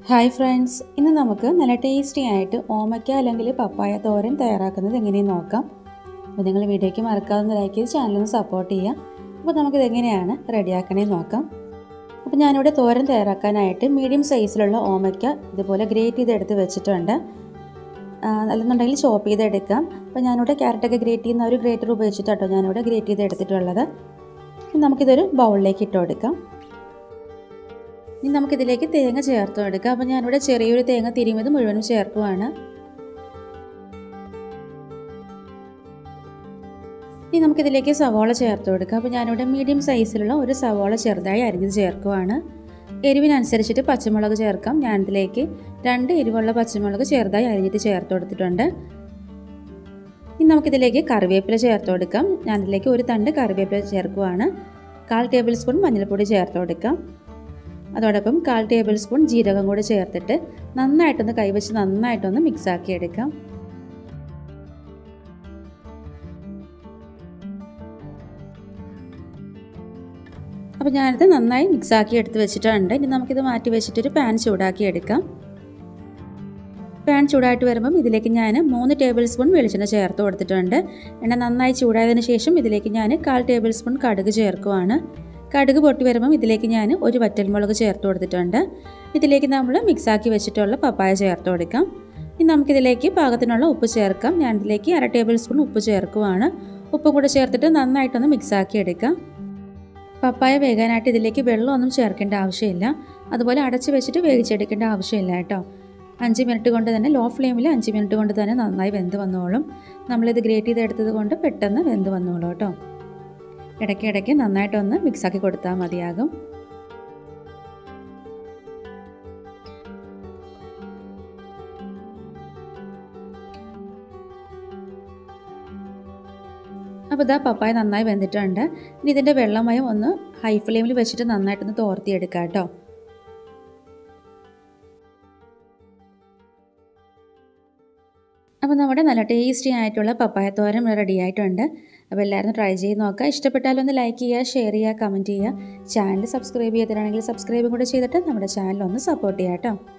hi friends ഇന്ന് നമുക്ക് നല്ല ടേസ്റ്റി ആയിട്ട് ഓമയ്ക്ക അല്ലെങ്കിൽ പപ്പായ തോരൻ തയ്യാറാക്കുന്നത് എങ്ങനെയെന്ന് നോക്കാം അപ്പോൾ നിങ്ങൾ വീഡിയോയ്ക്ക് മറക്കാതെ ലൈക്ക് ചെയ്ത് ചാനലൊന്ന് സപ്പോർട്ട് ചെയ്യുക അപ്പോൾ നമുക്കിത് എങ്ങനെയാണ് റെഡിയാക്കണേന്ന് നോക്കാം അപ്പോൾ ഞാനിവിടെ തോരൻ തയ്യാറാക്കാനായിട്ട് മീഡിയം സൈസിലുള്ള ഓമയ്ക്ക ഇതുപോലെ ഗ്രേറ്റ് ചെയ്തെടുത്ത് വെച്ചിട്ടുണ്ട് ആ, അല്ലെന്നുണ്ടെങ്കിൽ ചോപ്പ് ചെയ്തെടുക്കാം അപ്പോൾ ഞാനിവിടെ ക്യാരറ്റൊക്കെ ഗ്രേറ്റ് ചെയ്യുന്ന ഒരു ഗ്രേറ്റർ ഉപയോഗിച്ചിട്ടാട്ടോ ഞാനിവിടെ ഗ്രേറ്റ് ചെയ്ത് എടുത്തിട്ടുള്ളത് ഇനി നമുക്കിതൊരു ബൗളിലേക്ക് ഇട്ട് കൊടുക്കാം ഇനി നമുക്കിതിലേക്ക് തേങ്ങ ചേർത്ത് കൊടുക്കാം അപ്പോൾ ഞാനിവിടെ ചെറിയൊരു തേങ്ങ തിരിമത് മുഴുവനും ചേർക്കുവാണ് ഇനി നമുക്കിതിലേക്ക് സവോള ചേർത്ത് കൊടുക്കാം അപ്പോൾ ഞാനിവിടെ മീഡിയം സൈസിലുള്ള ഒരു സവോള ചെറുതായി അരിഞ്ഞത് ചേർക്കുവാണ് എരിവിനനുസരിച്ചിട്ട് പച്ചമുളക് ചേർക്കാം ഞാനിതിലേക്ക് രണ്ട് എരിവുള്ള പച്ചമുളക് ചെറുതായി അരിഞ്ഞിട്ട് ചേർത്ത് കൊടുത്തിട്ടുണ്ട് ഇനി നമുക്കിതിലേക്ക് കറിവേപ്പില ചേർത്ത് കൊടുക്കാം ഞാനിതിലേക്ക് ഒരു തണ്ട് കറിവേപ്പില ചേർക്കുവാണ് കാൽ ടേബിൾ സ്പൂൺ മഞ്ഞൾപ്പൊടി ചേർത്ത് കൊടുക്കാം അതോടൊപ്പം കാൽ ടേബിൾ സ്പൂൺ ജീരകം കൂടി ചേർത്തിട്ട് നന്നായിട്ടൊന്ന് കൈവച്ച് നന്നായിട്ടൊന്ന് മിക്സാക്കി എടുക്കാം അപ്പോൾ ഞാനിത് നന്നായി മിക്സാക്കി എടുത്ത് വെച്ചിട്ടുണ്ട് ഇനി നമുക്കിത് മാറ്റി വെച്ചിട്ടൊരു പാൻ ചൂടാക്കി എടുക്കാം പാൻ ചൂടായിട്ട് വരുമ്പം ഇതിലേക്ക് ഞാൻ മൂന്ന് ടേബിൾ സ്പൂൺ വെളിച്ചെണ്ണ ചേർത്ത് കൊടുത്തിട്ടുണ്ട് എണ്ണ നന്നായി ചൂടായതിനു ശേഷം ഇതിലേക്ക് ഞാൻ കാൽ ടേബിൾ സ്പൂൺ കടുക് ചേർക്കുവാണ് കടുക് പൊട്ടി വരുമ്പം ഇതിലേക്ക് ഞാൻ ഒരു വറ്റൽമുളക് ചേർത്ത് കൊടുത്തിട്ടുണ്ട് ഇതിലേക്ക് നമ്മൾ മിക്സാക്കി വെച്ചിട്ടുള്ള പപ്പായ ചേർത്ത് കൊടുക്കാം ഇനി നമുക്കിതിലേക്ക് പാകത്തിനുള്ള ഉപ്പ് ചേർക്കാം ഞാൻ ഇതിലേക്ക് അര ടേബിൾ സ്പൂൺ ഉപ്പ് ചേർക്കുവാണ് ഉപ്പ് കൂടെ ചേർത്തിട്ട് നന്നായിട്ടൊന്ന് മിക്സാക്കി എടുക്കാം പപ്പായ വേകാനായിട്ട് ഇതിലേക്ക് വെള്ളമൊന്നും ചേർക്കേണ്ട ആവശ്യമില്ല അതുപോലെ അടച്ച് വെച്ചിട്ട് വേവിച്ചെടുക്കേണ്ട ആവശ്യമില്ല കേട്ടോ അഞ്ച് മിനിറ്റ് കൊണ്ട് തന്നെ ലോ ഫ്ലെയിമിൽ അഞ്ച് മിനിറ്റ് കൊണ്ട് തന്നെ നന്നായി വെന്ത് വന്നോളും നമ്മളിത് ഗ്രേറ്റ് ചെയ്തെടുത്തത് കൊണ്ട് പെട്ടെന്ന് വെന്ത് വന്നോളൂ കേട്ടോ ഇടയ്ക്ക് ഇടയ്ക്ക് നന്നായിട്ടൊന്ന് മിക്സാക്കി കൊടുത്താൽ മതിയാകും അപ്പോൾ ഇതാ പപ്പായ നന്നായി വെന്തിട്ടുണ്ട് ഇനി ഇതിൻ്റെ വെള്ളമയം ഒന്ന് ഹൈ ഫ്ലെയിമിൽ വെച്ചിട്ട് നന്നായിട്ടൊന്ന് തോർത്തിയെടുക്കാം കേട്ടോ അപ്പോൾ നമ്മുടെ നല്ല ടേസ്റ്റി ആയിട്ടുള്ള പപ്പായ തോരൻ റെഡി ആയിട്ടുണ്ട് അപ്പോൾ എല്ലാവരും ട്രൈ ചെയ്ത് നോക്കുക ഇഷ്ടപ്പെട്ടാലൊന്ന് ലൈക്ക് ചെയ്യുക ഷെയർ ചെയ്യുക കമൻറ്റ് ചെയ്യുക ചാനൽ സബ്സ്ക്രൈബ് ചെയ്തിട്ടാണെങ്കിൽ സബ്സ്ക്രൈബും കൂടെ ചെയ്തിട്ട് നമ്മുടെ ചാനൽ ഒന്ന് സപ്പോർട്ട് ചെയ്യാം കേട്ടോ